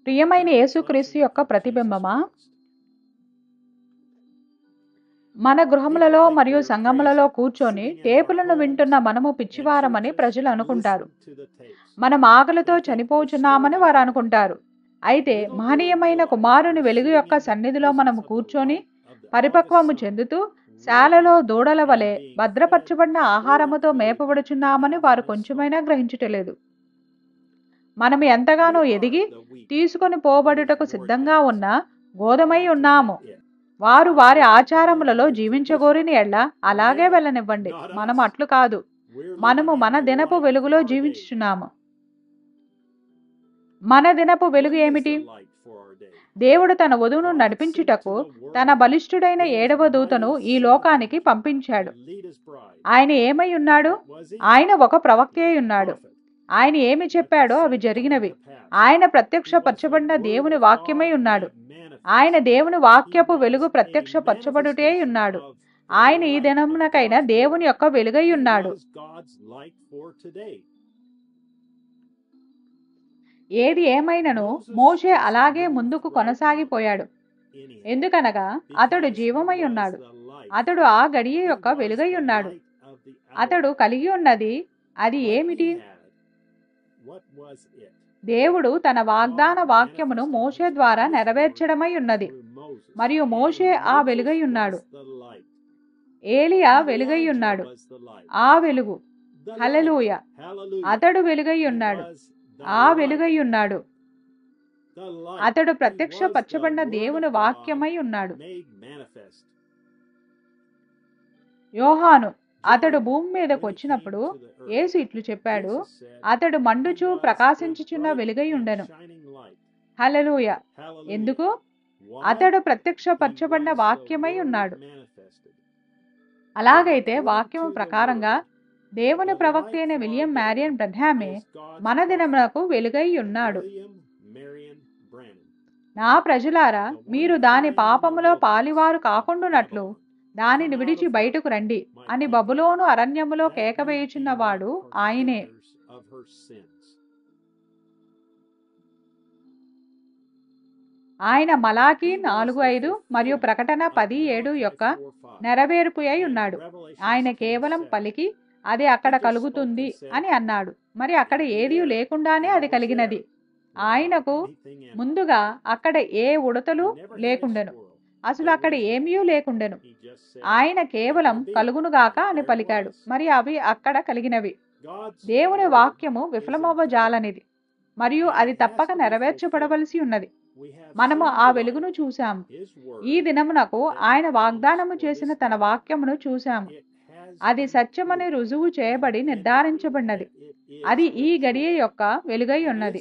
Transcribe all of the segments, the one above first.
ప్రియమైన యేసుక్రీస్తు యొక్క ప్రతిబింబమా మన గృహములలో మరియు సంఘములలో కూర్చొని టేపులను వింటున్న మనము పిచ్చివారమని ప్రజలు అనుకుంటారు మనం ఆకలితో చనిపోచున్నామని వారు అనుకుంటారు అయితే మహనీయమైన కుమారుని వెలుగు యొక్క సన్నిధిలో మనము కూర్చొని పరిపక్వము చెందుతూ శాలలో దూడల వలె భద్రపరచబడిన ఆహారముతో మేపబడుచున్నామని వారు కొంచెమైనా గ్రహించుటలేదు మనము ఎంతగానో ఎదిగి తీసుకొని పోబడుటకు సిద్ధంగా ఉన్న గోధమై ఉన్నాము వారు వారి ఆచారములలో జీవించగోరిని ఎడ్ల అలాగే వెళ్ళనివ్వండి మనం అట్లు కాదు మనము మన దినపు వెలుగులో జీవించుచున్నాము మన దినపు వెలుగు ఏమిటి దేవుడు తన వధువును నడిపించుటకు తన బలిష్ఠుడైన ఏడవ దూతను ఈ లోకానికి పంపించాడు ఆయన ఏమై ఉన్నాడు ఆయన ఒక ప్రవక్త అయి ఉన్నాడు ఆయన ఏమి చెప్పాడో అవి జరిగినవి ఆయన ప్రత్యక్షపరచబడిన దేవుని వాక్యమై ఉన్నాడు ఆయన దేవుని వాక్యపు వెలుగు ప్రత్యక్షపరచబడుటే ఉన్నాడు ఆయన ఈ దినమునకైనా దేవుని యొక్క వెలుగై ఉన్నాడు ఏది ఏమైనను మోషే అలాగే ముందుకు కొనసాగిపోయాడు ఎందుకనగా అతడు జీవమై ఉన్నాడు అతడు ఆ గడియ యొక్క వెలుగై ఉన్నాడు అతడు కలిగి ఉన్నది అది ఏమిటి దేవుడు తన వాగ్దాన వాక్యమును మోషే ద్వారా నెరవేర్చడమై ఉన్నది మరియు మోషే ఆ వెలుగై ఉన్నాడు ఏలియా వెలుగై ఉన్నాడు ఆ వెలుగు హలెలూయ అతడు వెలుగై ఉన్నాడు ఆ వెలుగై ఉన్నాడు అతడు ప్రత్యక్షపరచబడిన దేవుని వాక్యమై ఉన్నాడు యోహాను అతడు భూమి మీదకు వచ్చినప్పుడు యేసు ఇట్లు చెప్పాడు అతడు మండుచు ప్రకాశించుచున్న వెలుగై ఉండెను హలెలూయ ఎందుకు అతడు ప్రత్యక్షపరచబడిన వాక్యమై ఉన్నాడు అలాగైతే వాక్యము ప్రకారంగా దేవుని ప్రవక్త అయిన విలియం మ్యారియన్ బ్రహ్మామే మన దినమునకు వెలుగై ఉన్నాడు నా ప్రజలారా మీరు దాని పాపములో పాలివారు కాకుండానట్లు దానిని విడిచి బయటకు రండి అని బబులోను అరణ్యములో కేకవేయుచున్నవాడు ఆయనే ఆయన మలాకి నాలుగు ఐదు మరియు ప్రకటన పది ఏడు యొక్క నెరవేర్పు అయి ఉన్నాడు ఆయన కేవలం పలికి అది అక్కడ కలుగుతుంది అని అన్నాడు మరి అక్కడ ఏదీ లేకుండానే అది కలిగినది ఆయనకు ముందుగా అక్కడ ఏ ఉడతలు లేకుండెను అసలు అక్కడ ఏమీ లేకుండెను ఆయన కేవలం కలుగునుగాక అని పలికాడు మరి అవి అక్కడ కలిగినవి దేవుని వాక్యము విఫలమవ్వజాలనిది మరియు అది తప్పక నెరవేర్చబడవలసి ఉన్నది మనము ఆ వెలుగును చూశాము ఈ దినమునకు ఆయన వాగ్దానము చేసిన తన వాక్యమును చూశాము అది సత్యమని రుజువు చేయబడి నిర్ధారించబడినది అది ఈ గడియ యొక్క వెలుగై ఉన్నది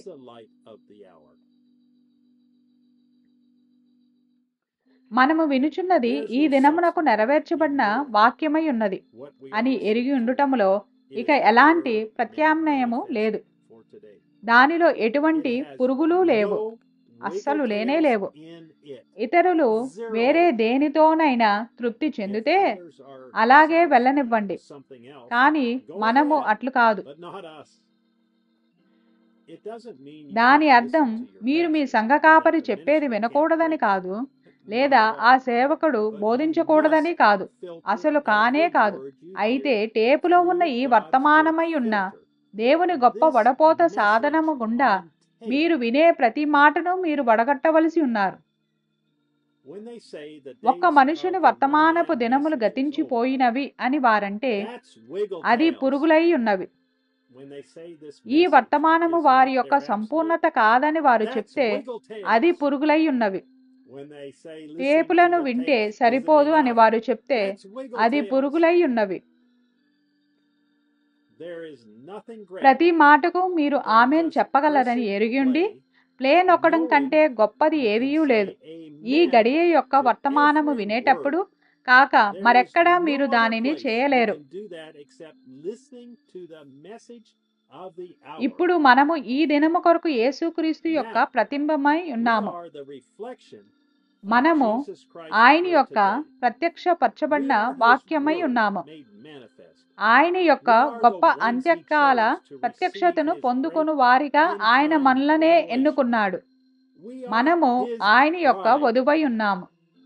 మనము వినుచున్నది ఈ దినమునకు నెరవేర్చబడిన వాక్యమై ఉన్నది అని ఎరిగి ఉండుటములో ఇక ఎలాంటి ప్రత్యామ్నాయము లేదు దానిలో ఎటువంటి పురుగులు లేవు అస్సలు లేనే లేవు ఇతరులు వేరే దేనితోనైనా తృప్తి చెందితే అలాగే వెళ్ళనివ్వండి కానీ మనము అట్లు కాదు దాని అర్థం మీరు మీ సంఘ కాపరి చెప్పేది వినకూడదని కాదు లేదా ఆ సేవకుడు బోధించకూడదని కాదు అసలు కానే కాదు అయితే టేపులో ఉన్న ఈ వర్తమానమై ఉన్న దేవుని గొప్ప వడపోత సాధనము గుండా మీరు వినే ప్రతి మాటను మీరు వడగట్టవలసి ఉన్నారు ఒక్క మనుషుని వర్తమానపు దినములు గతించిపోయినవి అని వారంటే అది పురుగులై ఉన్నవి ఈ వర్తమానము వారి యొక్క సంపూర్ణత కాదని వారు చెప్తే అది పురుగులై ఉన్నవి టేపులను వింటే సరిపోదు అని వారు చెప్తే అది పురుగులై ఉన్నవి ప్రతి మాటకు మీరు ఆమెన్ చెప్పగలరని ఎరిగిండి ప్లే నొక్కడం కంటే గొప్పది ఏదీ లేదు ఈ గడియ యొక్క వర్తమానము వినేటప్పుడు కాక మరెక్కడా మీరు దానిని చేయలేరు ఇప్పుడు మనము ఈ దినము కొరకు యేసుక్రీస్తు యొక్క ప్రతింబమై ఉన్నాము మనము ఆయన యొక్క ప్రత్యక్షపరచబడిన వాక్యమై ఉన్నాము ఆయన యొక్క గొప్ప అంత్యకాల ప్రత్యక్షతను పొందుకొను వారిగా ఆయన మనలనే ఎన్నుకున్నాడు We are మనము his ఆయన యొక్క bride. వధువై ఉన్నాము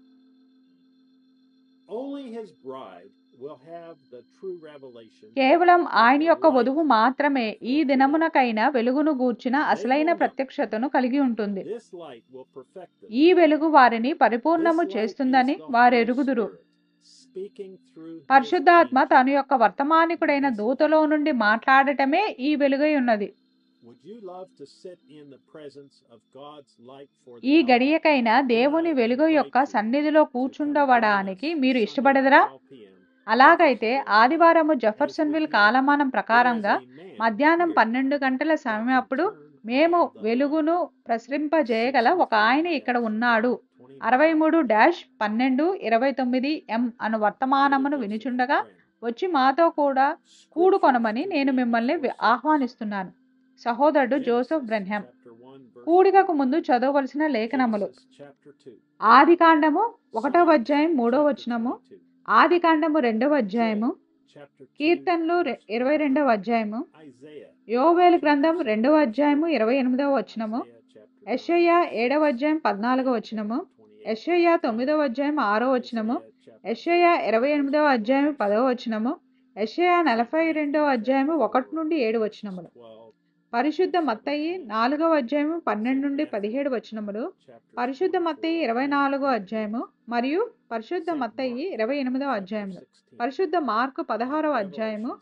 Only his bride will have the true revelation. కేవలం of ఆయన the యొక్క light వధువు మాత్రమే ఈ దినమునకైన వెలుగును గూర్చిన అసలైన ప్రత్యక్షతను కలిగి ఉంటుంది This light will perfect them. ఈ వెలుగు వారిని పరిపూర్ణము This light చేస్తుందని is the వారు Holy ఎరుగుదురు Spirit speaking through his పరిశుద్ధాత్మ angel. తన యొక్క వర్తమానికుడైన దూతలో నుండి మాట్లాడటమే ఈ వెలుగై ఉన్నది Would you love to sit in the presence of God's light for ఈ the hour? గడియకైన దేవుని వెలుగు యొక్క సన్నిధిలో కూర్చుండవడానికి మీరు ఇష్టపడదరా అలాగైతే ఆదివారము జెఫర్సన్విల్ కాలమానం ప్రకారంగా మధ్యాహ్నం పన్నెండు గంటల సమయం అప్పుడు మేము వెలుగును ప్రసరింపజేయగల ఒక ఆయన ఇక్కడ ఉన్నాడు అరవై మూడు డాష్ పన్నెండు ఇరవై తొమ్మిది ఎం అను వర్తమానమును వినుచుండగా వచ్చి మాతో కూడా కూడుకొనమని నేను మిమ్మల్ని వి- ఆహ్వానిస్తున్నాను సహోదరుడు జోసెఫ్ బ్రెన్హామ్ కూడికకు ముందు చదవవలసిన లేఖనములు ఆది కాండము ఒకటో అధ్యాయం మూడో వచనము ఆది కాండము రెండవ అధ్యాయము కీర్తనలు రె- ఇరవై రెండవ అధ్యాయము యోవేలు గ్రంథం రెండవ అధ్యాయము ఇరవై ఎనిమిదవ వచనము యెషయా ఏడవ అధ్యాయం పద్నాలుగవ వచనము యెషయా తొమ్మిదవ అధ్యాయం ఆరో వచనము యెషయా ఇరవై ఎనిమిదవ అధ్యాయం పదవ వచనము యెషయా నలభై రెండవ అధ్యాయము ఒకటి నుండి ఏడు వచనములు పరిశుద్ధ మత్తయి నాలుగవ అధ్యాయము పన్నెండు నుండి పదిహేడు వచనములు పరిశుద్ధ మత్తయి ఇరవై నాలుగో అధ్యాయము మరియు పరిశుద్ధ మత్తయి ఇరవై ఎనిమిదవ అధ్యాయములు పరిశుద్ధ మార్కు పదహారవ అధ్యాయము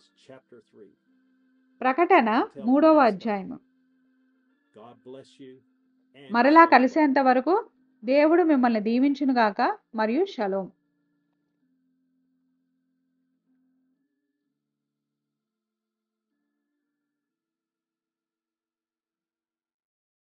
ప్రకటన మూడవ అధ్యాయము మరలా కలిసేంత వరకు దేవుడు మిమ్మల్ని దీవించునుగాక మరియు షలోం